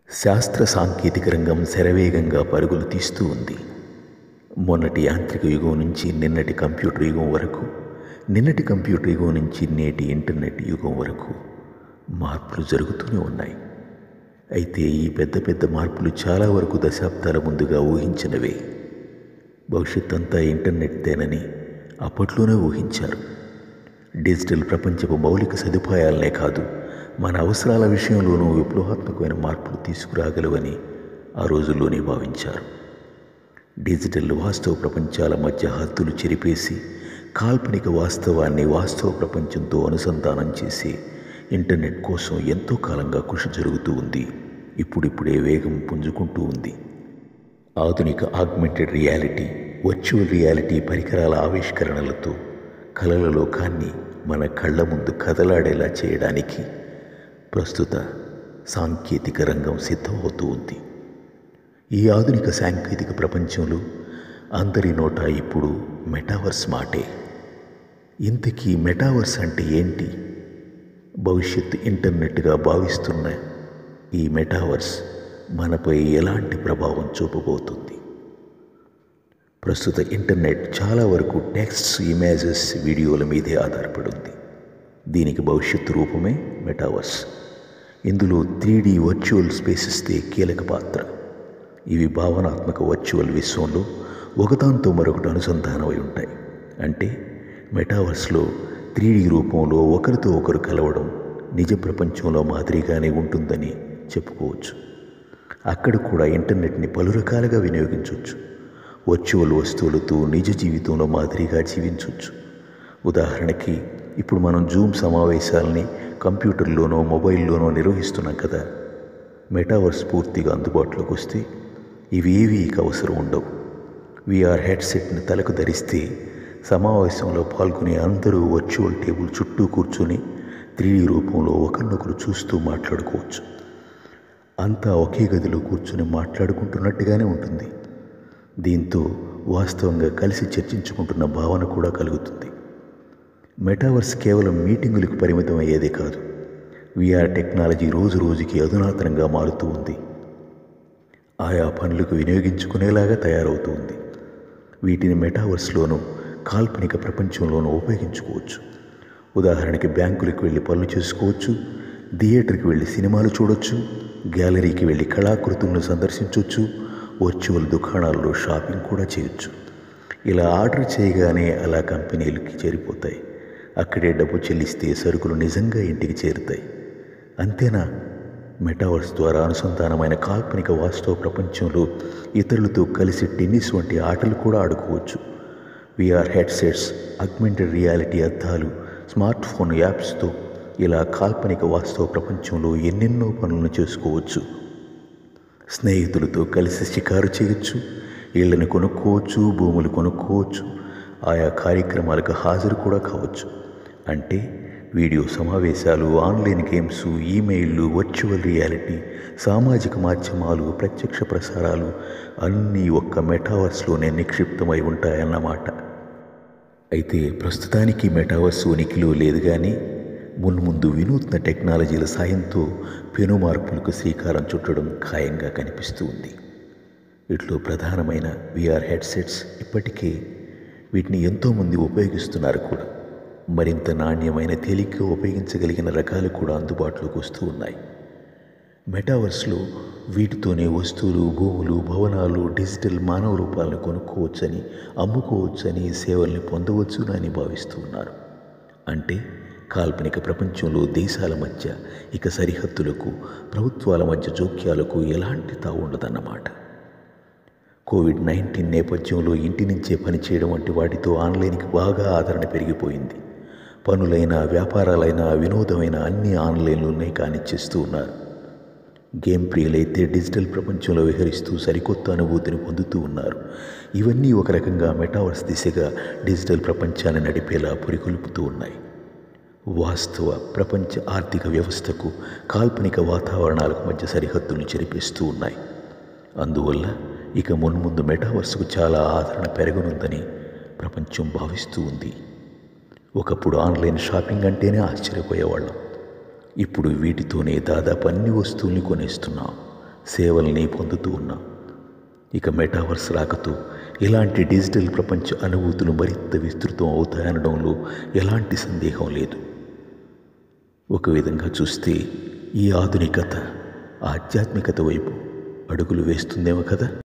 శాస్త్ర సాంకేతిక రంగం శరవేగంగా పరుగులు తీస్తూ ఉంది మొన్నటి యాంత్రిక యుగం నుంచి నిన్నటి కంప్యూటర్ యుగం వరకు నిన్నటి కంప్యూటర్ యుగం నుంచి నేటి ఇంటర్నెట్ యుగం వరకు మార్పులు జరుగుతూనే ఉన్నాయి అయితే ఈ పెద్ద పెద్ద మార్పులు చాలా వరకు దశాబ్దాల ముందుగా ఊహించినవే భవిష్యత్ అంతా ఇంటర్నెట్దేనని అప్పట్లోనే ఊహించారు డిజిటల్ ప్రపంచపు మౌలిక సదుపాయాలనే కాదు మన అవసరాల విషయంలోనూ విప్లవాత్మకమైన మార్పులు తీసుకురాగలవని ఆ రోజుల్లోనే భావించారు డిజిటల్ వాస్తవ ప్రపంచాల మధ్య హద్దులు చెరిపేసి కాల్పనిక వాస్తవాన్ని వాస్తవ ప్రపంచంతో అనుసంధానం చేసి ఇంటర్నెట్ కోసం ఎంతో కాలంగా కృషి జరుగుతూ ఉంది ఇప్పుడిప్పుడే వేగం పుంజుకుంటూ ఉంది ఆధునిక ఆగ్మెంటెడ్ రియాలిటీ వర్చువల్ రియాలిటీ పరికరాల ఆవిష్కరణలతో కలల లోకాన్ని మన కళ్ళ ముందు కదలాడేలా చేయడానికి ప్రస్తుత సాంకేతిక రంగం సిద్ధమవుతూ ఉంది ఈ ఆధునిక సాంకేతిక ప్రపంచంలో అందరి నోట ఇప్పుడు మెటావర్స్ మాటే ఇంతకీ మెటావర్స్ అంటే ఏంటి భవిష్యత్ ఇంటర్నెట్గా భావిస్తున్న ఈ మెటావర్స్ మనపై ఎలాంటి ప్రభావం చూపబోతుంది ప్రస్తుత ఇంటర్నెట్ చాలా వరకు టెక్స్ట్స్ ఇమేజెస్ వీడియోల మీదే ఆధారపడి ఉంది దీనికి భవిష్యత్తు రూపమే మెటావర్స్ ఇందులో త్రీ డి వర్చువల్ స్పేసెస్దే కీలక పాత్ర ఇవి భావనాత్మక వర్చువల్ విశ్వంలో ఒకదాంతో మరొకటి అనుసంధానమై ఉంటాయి అంటే మెటావర్స్లో త్రీ డి రూపంలో ఒకరితో ఒకరు కలవడం నిజ ప్రపంచంలో మాదిరిగానే ఉంటుందని చెప్పుకోవచ్చు అక్కడ కూడా ఇంటర్నెట్ని పలు రకాలుగా వినియోగించవచ్చు వర్చువల్ వస్తువులతో నిజ జీవితంలో మాదిరిగా జీవించవచ్చు ఉదాహరణకి ఇప్పుడు మనం జూమ్ సమావేశాలని కంప్యూటర్లోనో మొబైల్లోనో నిర్వహిస్తున్నాం కదా మెటావర్స్ పూర్తిగా అందుబాటులోకి వస్తే ఇవి ఏవి ఇక అవసరం ఉండవు విఆర్ హెడ్సెట్ని తలకు ధరిస్తే సమావేశంలో పాల్గొనే అందరూ వర్చువల్ టేబుల్ చుట్టూ కూర్చొని త్రీ రూపంలో ఒకరినొకరు చూస్తూ మాట్లాడుకోవచ్చు అంతా ఒకే గదిలో కూర్చొని మాట్లాడుకుంటున్నట్టుగానే ఉంటుంది దీంతో వాస్తవంగా కలిసి చర్చించుకుంటున్న భావన కూడా కలుగుతుంది మెటావర్స్ కేవలం మీటింగులకు పరిమితం అయ్యేదే కాదు విఆర్ టెక్నాలజీ రోజు రోజుకి అధునాతనంగా మారుతూ ఉంది ఆయా పనులకు వినియోగించుకునేలాగా తయారవుతూ ఉంది వీటిని మెటావర్స్లోనూ కాల్పనిక ప్రపంచంలోనూ ఉపయోగించుకోవచ్చు ఉదాహరణకి బ్యాంకులకు వెళ్ళి పనులు చేసుకోవచ్చు థియేటర్కి వెళ్ళి సినిమాలు చూడొచ్చు గ్యాలరీకి వెళ్ళి కళాకృతులను సందర్శించవచ్చు వర్చువల్ దుకాణాల్లో షాపింగ్ కూడా చేయొచ్చు ఇలా ఆర్డర్ చేయగానే అలా కంపెనీలకి చేరిపోతాయి అక్కడే డబ్బు చెల్లిస్తే సరుకులు నిజంగా ఇంటికి చేరుతాయి అంతేనా మెటావర్స్ ద్వారా అనుసంధానమైన కాల్పనిక వాస్తవ ప్రపంచంలో ఇతరులతో కలిసి టెన్నిస్ వంటి ఆటలు కూడా ఆడుకోవచ్చు విఆర్ హెడ్సెట్స్ అగ్మెంటెడ్ రియాలిటీ అద్దాలు స్మార్ట్ ఫోన్ యాప్స్తో ఇలా కాల్పనిక వాస్తవ ప్రపంచంలో ఎన్నెన్నో పనులను చేసుకోవచ్చు స్నేహితులతో కలిసి షికారు చేయొచ్చు ఇళ్ళని కొనుక్కోవచ్చు భూములు కొనుక్కోవచ్చు ఆయా కార్యక్రమాలకు హాజరు కూడా కావచ్చు అంటే వీడియో సమావేశాలు ఆన్లైన్ గేమ్స్ ఈమెయిల్లు వర్చువల్ రియాలిటీ సామాజిక మాధ్యమాలు ప్రత్యక్ష ప్రసారాలు అన్నీ ఒక్క మెటావర్స్లోనే నిక్షిప్తమై ఉంటాయన్నమాట అయితే ప్రస్తుతానికి మెటావర్స్ ఉనికిలో లేదు కానీ మున్ముందు వినూత్న టెక్నాలజీల సాయంతో పెను మార్పులకు శ్రీకారం చుట్టడం ఖాయంగా కనిపిస్తూ ఉంది వీటిలో ప్రధానమైన విఆర్ హెడ్సెట్స్ ఇప్పటికే వీటిని ఎంతోమంది ఉపయోగిస్తున్నారు కూడా మరింత నాణ్యమైన తేలిగ్గా ఉపయోగించగలిగిన రకాలు కూడా అందుబాటులోకి వస్తూ ఉన్నాయి మెటావర్స్లో వీటితోనే వస్తువులు భూములు భవనాలు డిజిటల్ మానవ రూపాలను కొనుక్కోవచ్చని అమ్ముకోవచ్చని సేవల్ని పొందవచ్చు అని భావిస్తూ ఉన్నారు అంటే కాల్పనిక ప్రపంచంలో దేశాల మధ్య ఇక సరిహద్దులకు ప్రభుత్వాల మధ్య జోక్యాలకు ఎలాంటి తావు ఉండదన్నమాట కోవిడ్ నైన్టీన్ నేపథ్యంలో ఇంటి నుంచే పనిచేయడం వంటి వాటితో ఆన్లైన్కి బాగా ఆదరణ పెరిగిపోయింది పనులైన వ్యాపారాలైన వినోదమైన అన్ని ఆన్లైన్లోనే కానిచ్చేస్తూ ఉన్నారు గేమ్ ప్రియులైతే డిజిటల్ ప్రపంచంలో విహరిస్తూ సరికొత్త అనుభూతిని పొందుతూ ఉన్నారు ఇవన్నీ ఒక రకంగా మెటావర్స్ దిశగా డిజిటల్ ప్రపంచాన్ని నడిపేలా పురికొల్పుతూ ఉన్నాయి వాస్తవ ప్రపంచ ఆర్థిక వ్యవస్థకు కాల్పనిక వాతావరణాలకు మధ్య సరిహద్దులను చెరిపేస్తూ ఉన్నాయి అందువల్ల ఇక మున్ముందు మెటావర్స్కు చాలా ఆదరణ పెరగనుందని ప్రపంచం భావిస్తూ ఉంది ఒకప్పుడు ఆన్లైన్ షాపింగ్ అంటేనే ఆశ్చర్యపోయేవాళ్ళం ఇప్పుడు వీటితోనే దాదాపు అన్ని వస్తువుల్ని కొనేస్తున్నాం సేవల్ని పొందుతూ ఉన్నాం ఇక మెటావర్స్ రాకతో ఇలాంటి డిజిటల్ ప్రపంచ అనుభూతులు మరింత విస్తృతం అవుతాయనడంలో ఎలాంటి సందేహం లేదు ఒక విధంగా చూస్తే ఈ ఆధునికత ఆధ్యాత్మికత వైపు అడుగులు వేస్తుందేమో కదా